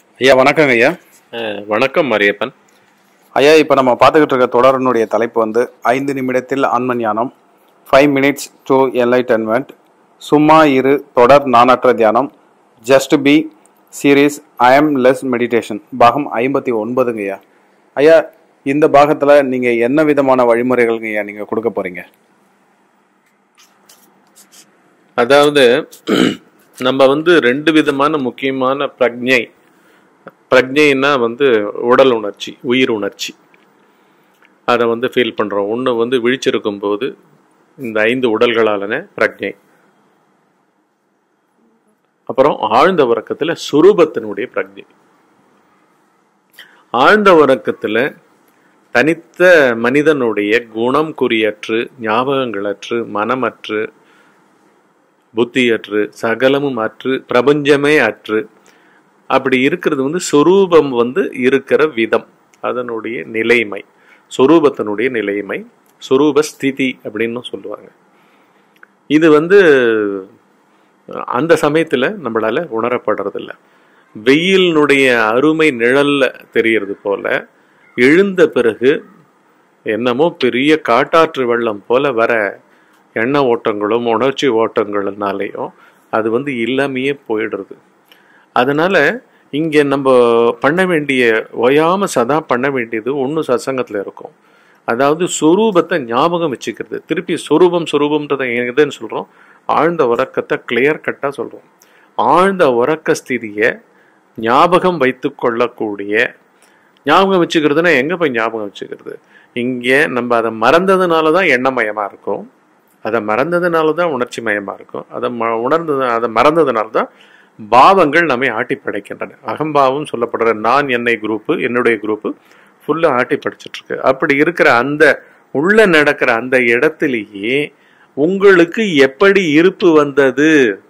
ஐயா வணக்கங்க ஐயா அஹ், வணக்கம் மாரியப்பன் ஐயா இப்போ நம்ம பார்த்துக்கிட்டு இருக்க தொடரினுடைய தலைப்பு வந்து ஐந்து நிமிடத்தில் ஆன்ம ஞானம் ஃபைவ் மினிட்ஸ் டு என்லைட்டன்மெண்ட் சும்மா இரு தொடர் நானற்ற தியானம் just be series I am less meditation பாகம் ஐம்பத்தி ஒன்பதுங்க ஐயா ஐயா இந்த பாகத்தில் நீங்கள் என்ன விதமான வழிமுறைகள்ங்க ஐயா நீங்கள் கொடுக்க போகிறீங்க அதாவது நம்ம வந்து ரெண்டு விதமான முக்கியமான பிரக்ஞை பிரக்ஞைன்னா வந்து உடல் உணர்ச்சி உயிர் உணர்ச்சி அதை வந்து ஃபீல் பண்ணுறோம் ஒன்று வந்து விழிச்சிருக்கும் போது இந்த ஐந்து உடல்களாலன பிரக்ஞை அப்புறம் ஆழ்ந்த உறக்கத்தில் சுரூபத்தினுடைய பிரக்ஞை ஆழ்ந்த உறக்கத்தில் தனித்த மனிதனுடைய குணம் குறியற்று ஞாபகங்களற்று மனமற்று புத்தியற்று சகலமும் அற்று பிரபஞ்சமே அற்று அப்படி இருக்கிறது வந்து சொரூபம் வந்து இருக்கிற விதம் அதனுடைய நிலைமை சொரூபத்தினுடைய நிலைமை சொரூப ஸ்திதி அப்படின்னு சொல்லுவாங்க இது வந்து அந்த சமயத்துல நம்மளால உணரப்படுறதில்ல வெயிலினுடைய அருமை நிழல்ல தெரியறது போல எழுந்த பிறகு என்னமோ பெரிய காட்டாற்று வெள்ளம் போல வர எண்ண ஓட்டங்களும் உணர்ச்சி ஓட்டங்கள்னாலேயும் அது வந்து இல்லாமையே போயிடுறது அதனால இங்க நம்ம பண்ண வேண்டிய ஓயாம சதா பண்ண வேண்டியது ஒன்று சத்சங்கத்துல இருக்கும் அதாவது சொரூபத்தை ஞாபகம் வச்சுக்கிறது திருப்பி சொரூபம் சொரூபம்ன்றதை எதுன்னு சொல்றோம் ஆழ்ந்த உறக்கத்தை கிளியர் கட்டா சொல்றோம் ஆழ்ந்த உறக்க ஸ்திதியை ஞாபகம் வைத்து கொள்ளக்கூடிய ஞாபகம் வச்சுக்கிறதுனா எங்க போய் ஞாபகம் வச்சுக்கிறது இங்கே நம்ம அதை மறந்ததுனால தான் எண்ணமயமா இருக்கும் அதை மறந்ததுனால தான் உணர்ச்சி மயமா இருக்கும் அதை ம உணர்ந்தது அதை மறந்ததுனால தான் பாவங்கள் நம்மை ஆட்டி படைக்கின்றன அகம்பாவம் சொல்லப்படுற நான் என்னை குரூப்பு என்னுடைய குரூப்பு ஃபுல்லாக ஆட்டி படைச்சிட்டு இருக்கு அப்படி இருக்கிற அந்த உள்ள நடக்கிற அந்த இடத்திலேயே உங்களுக்கு எப்படி இருப்பு வந்தது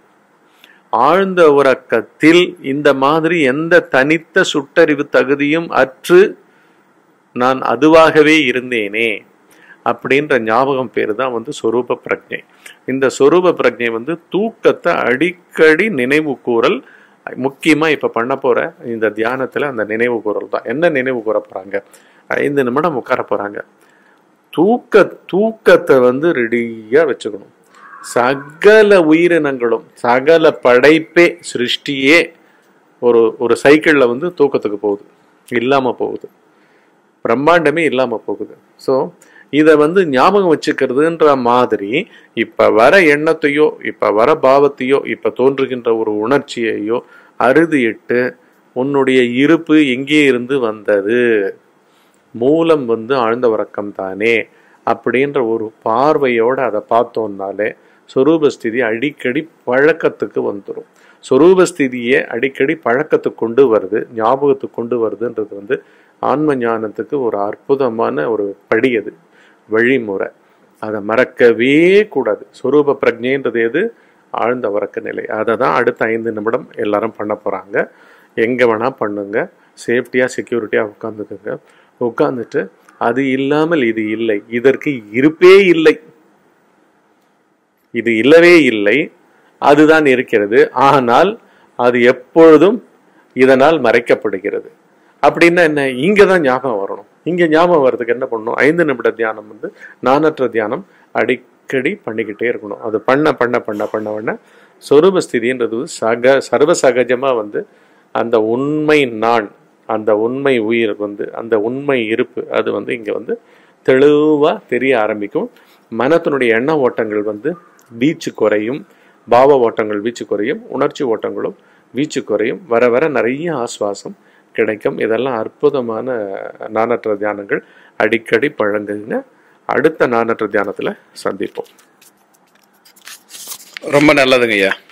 ஆழ்ந்த உறக்கத்தில் இந்த மாதிரி எந்த தனித்த சுட்டறிவு தகுதியும் அற்று நான் அதுவாகவே இருந்தேனே அப்படின்ற ஞாபகம் பேர் தான் வந்து சொரூப பிரஜை இந்த சொரூப பிரஜை வந்து தூக்கத்தை அடிக்கடி நினைவு கூறல் முக்கியமா இப்ப பண்ண போற இந்த தியானத்துல அந்த நினைவு கூறல் தான் என்ன நினைவு கூற போறாங்க ஐந்து நிமிடம் உட்கார போறாங்க தூக்க தூக்கத்தை வந்து ரெடியா வச்சுக்கணும் சகல உயிரினங்களும் சகல படைப்பே சிருஷ்டியே ஒரு ஒரு சைக்கிள்ல வந்து தூக்கத்துக்கு போகுது இல்லாம போகுது பிரம்மாண்டமே இல்லாம போகுது ஸோ இதை வந்து ஞாபகம் வச்சுக்கிறதுன்ற மாதிரி இப்ப வர எண்ணத்தையோ இப்ப வர பாவத்தையோ இப்ப தோன்றுகின்ற ஒரு உணர்ச்சியையோ அறுதியிட்டு உன்னுடைய இருப்பு எங்கே இருந்து வந்தது மூலம் வந்து ஆழ்ந்த உறக்கம் தானே அப்படின்ற ஒரு பார்வையோட அதை பார்த்தோம்னாலே சொரூபஸ்திதி அடிக்கடி பழக்கத்துக்கு வந்துடும் சொரூபஸ்திதியை அடிக்கடி பழக்கத்துக்கு கொண்டு வருது ஞாபகத்துக்கு கொண்டு வருதுன்றது வந்து ஆன்ம ஞானத்துக்கு ஒரு அற்புதமான ஒரு படி அது வழிமுறை அதை மறக்கவே கூடாது சொரூப பிரஜைன்றது எது ஆழ்ந்த உறக்க நிலை அதை தான் அடுத்த ஐந்து நிமிடம் எல்லாரும் பண்ண போகிறாங்க எங்கே வேணால் பண்ணுங்க சேஃப்டியாக செக்யூரிட்டியாக உட்காந்துக்குங்க உட்காந்துட்டு அது இல்லாமல் இது இல்லை இதற்கு இருப்பே இல்லை இது இல்லவே இல்லை அதுதான் இருக்கிறது ஆனால் அது எப்பொழுதும் இதனால் மறைக்கப்படுகிறது அப்படின்னா என்ன இங்கே தான் ஞாபகம் வரணும் இங்கே ஞாபகம் வர்றதுக்கு என்ன பண்ணணும் ஐந்து நிமிட தியானம் வந்து நானற்ற தியானம் அடிக்கடி பண்ணிக்கிட்டே இருக்கணும் அது பண்ண பண்ண பண்ண பண்ண பண்ண சொரூபஸ்திதின்றது சக சர்வ சகஜமாக வந்து அந்த உண்மை நான் அந்த உண்மை உயிர் வந்து அந்த உண்மை இருப்பு அது வந்து இங்கே வந்து தெளிவாக தெரிய ஆரம்பிக்கும் மனத்தினுடைய எண்ண ஓட்டங்கள் வந்து வீச்சு குறையும் பாவ ஓட்டங்கள் வீச்சு குறையும் உணர்ச்சி ஓட்டங்களும் வீச்சு குறையும் வர வர நிறைய ஆஸ்வாசம் கிடைக்கும் இதெல்லாம் அற்புதமான நானற்ற தியானங்கள் அடிக்கடி பழங்குங்க அடுத்த நானற்ற தியானத்தில் சந்திப்போம் ரொம்ப நல்லதுங்க ஐயா